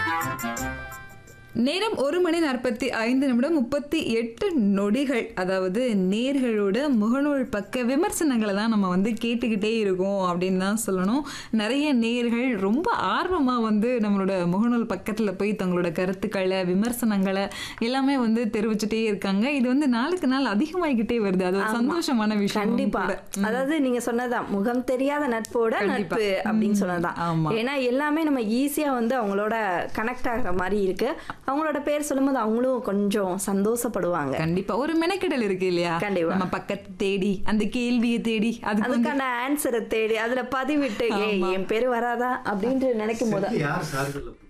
நேரம் ஒரு மணி நாற்பத்தி ஐந்து நிமிடம் முப்பத்தி எட்டு நொடிகள் அதாவது நேர்களோட முகநூல் பக்க விமர்சனங்களை தான் நம்ம வந்து கேட்டுக்கிட்டே இருக்கோம் அப்படின்னு தான் சொல்லணும் நிறைய நேர்கள் ரொம்ப ஆர்வமாக வந்து நம்மளோட முகநூல் பக்கத்தில் போய் தங்களோட கருத்துக்களை விமர்சனங்களை எல்லாமே வந்து தெரிவிச்சுட்டே இருக்காங்க இது வந்து நாளுக்கு நாள் அதிகமாகிக்கிட்டே வருது அது ஒரு சந்தோஷமான விஷயம் கண்டிப்பா அதாவது நீங்க சொன்னதுதான் முகம் தெரியாத நட்போட கண்டிப்பா. நட்பு அப்படின்னு ம், சொன்னதுதான் ஆமா. ஏன்னா எல்லாமே நம்ம ஈஸியா வந்து அவங்களோட கனெக்ட் ஆகுற மாதிரி இருக்கு அவங்களோட பேர் சொல்லும்போது அவங்களும் கொஞ்சம் சந்தோஷப்படுவாங்க கண்டிப்பா ஒரு மெனக்கெடல் இருக்கு இல்லையா கண்டிப்பா. நம்ம பக்கத்து தேடி அந்த கேள்வியை தேடி அதுக்கு வந்து அதுக்கான ஆன்சரை தேடி அதுல பதிவிட்டு ஏய் என் பேர் வராதா அப்படின்ட்டு நினைக்கும் போது யார் சார்கள்